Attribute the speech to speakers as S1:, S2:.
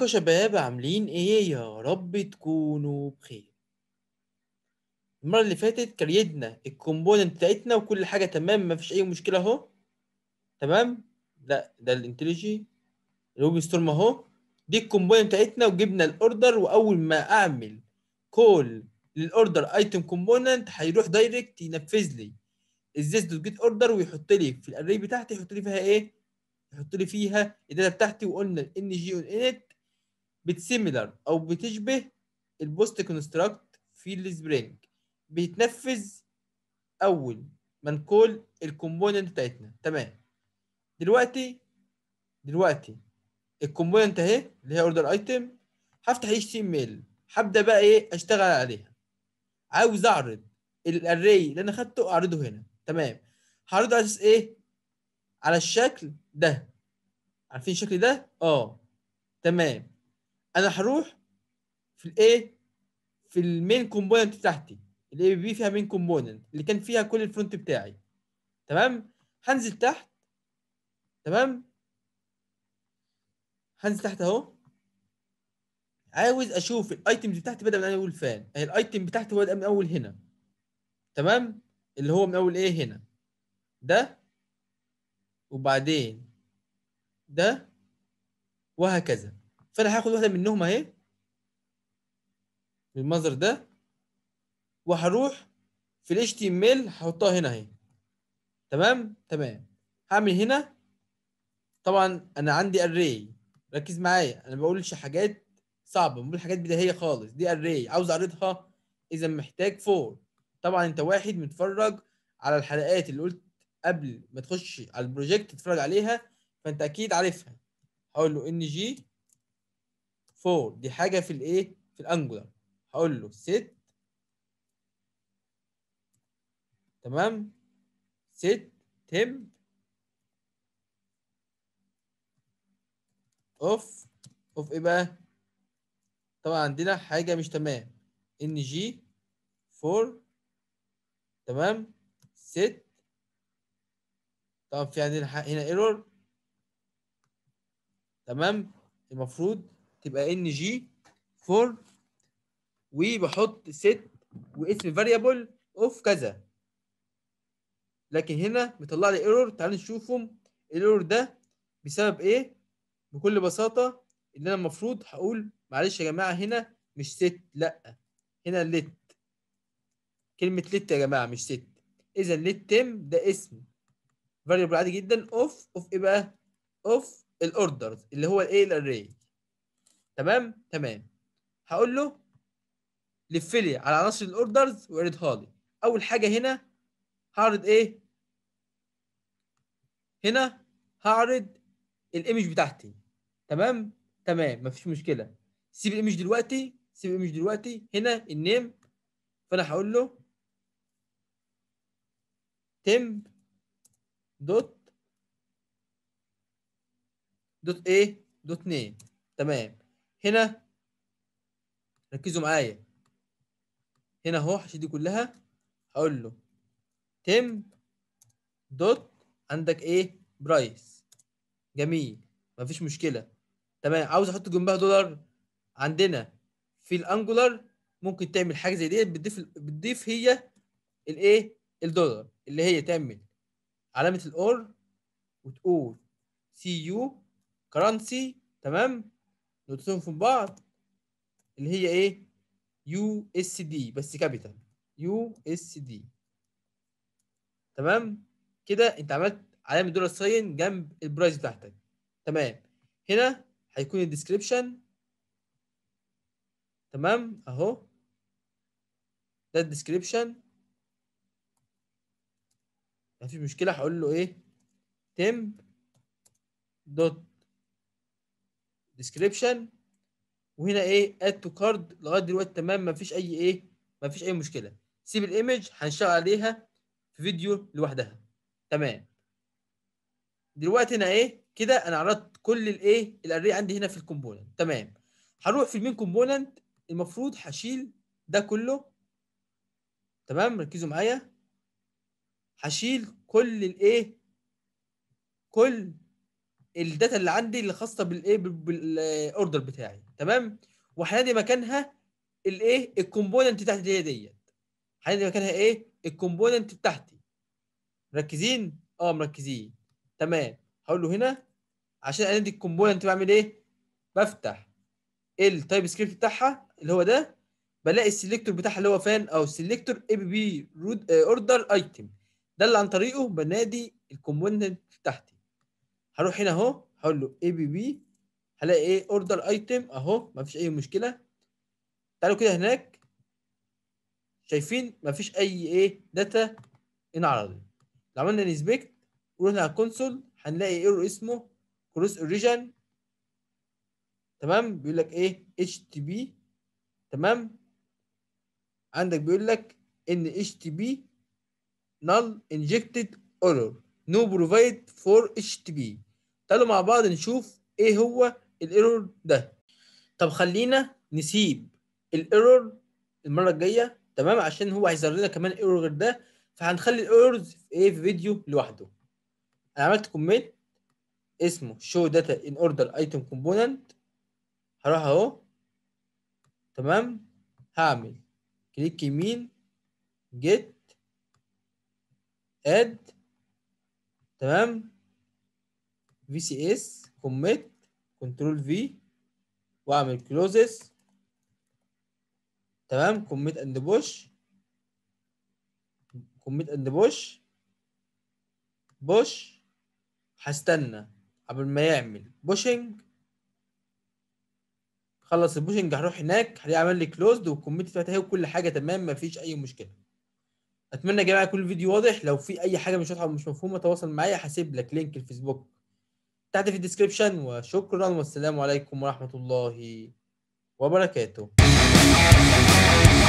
S1: ازيكم يا شباب عاملين ايه يا رب تكونوا بخير المرة اللي فاتت كريدنا الكومبوننت بتاعتنا وكل حاجة تمام مفيش أي مشكلة أهو تمام لا ده الانتليجي الويب ستورم أهو دي الكومبوننت بتاعتنا وجبنا الأوردر وأول ما أعمل كول للأوردر أيتم كومبوننت هيروح دايركت ينفذ لي الزيس دوت جيت أوردر ويحط لي في الأري بتاعتي يحط لي فيها إيه؟ يحط لي فيها الداتا بتاعتي وقلنا الان جي اون انت بتسيميلر او بتشبه البوست كونستراكت في السبرينج بيتنفذ اول ما نكول الكومبوننت بتاعتنا تمام دلوقتي دلوقتي الكومبوننت اهي اللي هي اوردر ايتم هفتح اتش تي ام ال هبدا بقى ايه اشتغل عليها عاوز اعرض الاري اللي انا خدته اعرضه هنا تمام هعرضه على اساس ايه على الشكل ده عارفين الشكل ده اه تمام انا هروح في الايه في المين كومبوننت بتاعتي الاي بي بي فيها مين كومبوننت اللي كان فيها كل الفرونت بتاعي تمام هنزل تحت تمام هنزل تحت اهو عاوز اشوف الايتمز بتاعتي بدا من اول فين اهي الايتم بتاعتي بدا من اول هنا تمام اللي هو من اول ايه هنا ده وبعدين ده وهكذا فانا هاخد واحده منهم اهي بالمنظر ده وهروح في الاتش تي ام ال هحطها هنا اهي تمام تمام هعمل هنا طبعا انا عندي اري ركز معايا انا ما بقولش حاجات صعبه بقول حاجات بديهيه خالص دي اري عاوز اعرضها اذا محتاج فور طبعا انت واحد متفرج على الحلقات اللي قلت قبل ما تخش على البروجكت تتفرج عليها فانت اكيد عارفها هقول له ان جي 4 دي حاجه في الايه في الانجولار هقول له set تمام set temp اوف اوف ايه بقى طبعا عندنا حاجه مش تمام ان جي 4 تمام set طبعا في عندنا هنا ايرور تمام المفروض تبقى ان جي 4 وبحط set واسم فاريبل اوف كذا لكن هنا بيطلع لي ايرور تعالوا نشوفهم الايرور ده بسبب ايه بكل بساطه ان انا المفروض هقول معلش يا جماعه هنا مش set لا هنا let كلمه let يا جماعه مش set اذا let tem ده اسم فاريبل عادي جدا اوف اوف ايه بقى اوف الاوردرز اللي هو الايه الاري تمام تمام هقول له لف لي على عناصر الاوردرز واعرضها لي اول حاجه هنا هعرض ايه هنا هعرض الايمج بتاعتي تمام تمام مفيش مشكله سيب الايمج دلوقتي سيب الايمج دلوقتي هنا النيم فانا هقول له تم دوت دوت ايه دوت نيم تمام هنا ركزوا معايا هنا اهو هشيل دي كلها هقول له تم دوت عندك ايه برايس جميل مفيش مشكله تمام عاوز احط جنبها دولار عندنا في الانجولار ممكن تعمل حاجه زي ديت بتضيف بتضيف هي الايه الدولار اللي هي تعمل علامه الاور وتقول سي يو كرنسي تمام نقطتهم في بعض اللي هي ايه يو اس دي بس كابيتال يو اس دي تمام كده انت عملت علامه دولار ساين جنب البرايس بتاعتك تمام هنا هيكون الديسكريبشن تمام اهو ده الديسكريبشن مفيش مشكله هقول له ايه تم دوت ديسكريبشن وهنا ايه اد تو كارد لغايه دلوقتي تمام مفيش اي ايه مفيش اي مشكله سيب الايمج هنشتغل عليها في فيديو لوحدها تمام دلوقتي هنا ايه كده انا عرضت كل الايه الاري عندي هنا في الكومبوننت تمام هروح في المين كومبوننت المفروض هشيل ده كله تمام ركزوا معايا هشيل كل الايه كل الداتا اللي عندي اللي خاصه بالايه بالاوردر بتاعي تمام وهنادي مكانها الايه الكومبوننت بتاعتي دي ديت هنادي مكانها ايه الكومبوننت بتاعتي مركزين اه مركزين تمام هقول له هنا عشان انادي الكومبوننت بعمل ايه بفتح التايب سكريبت بتاعها اللي هو ده بلاقي السلكتور بتاعها اللي هو فين او السلكتور اي بي بي رود اوردر ايتم ده اللي عن طريقه بنادي الكومبوننت بتاعتي هروح هنا اهو هقول له اي بي بي هلاقي ايه اوردر ايتم اهو مفيش اي مشكله تعالوا كده هناك شايفين مفيش اي ايه داتا انعرضت لو عملنا انسبكت ورحنا على الكونسول هنلاقي ايرور اسمه كروس اوريجن تمام بيقول لك ايه اتش تي بي تمام عندك بيقول لك ان اتش تي بي null injected error no provide for HTTP تعالوا مع بعض نشوف ايه هو الايرور ده طب خلينا نسيب الايرور المره الجايه تمام عشان هو هيظهر لنا كمان ايرور غير ده فهنخلي الايرورز في ايه في فيديو لوحده انا عملت كومنت اسمه show data in order item component هروح اهو تمام هعمل كليك يمين get add تمام في سي اس كوميت كنترول في واعمل كلوزز تمام كوميت اند بوش كوميت اند بوش بوش هستنى قبل ما يعمل بوشنج خلص البوشنج هروح هناك هلاقيه عمل لي كلوزد والكوميت فتحي وكل حاجه تمام مفيش اي مشكله اتمنى يا جماعه يكون الفيديو واضح لو في اي حاجه مش واضحه ومش مفهومه تواصل معايا هسيب لك لينك الفيسبوك تحت في الديسكربشن وشكرا والسلام عليكم ورحمه الله وبركاته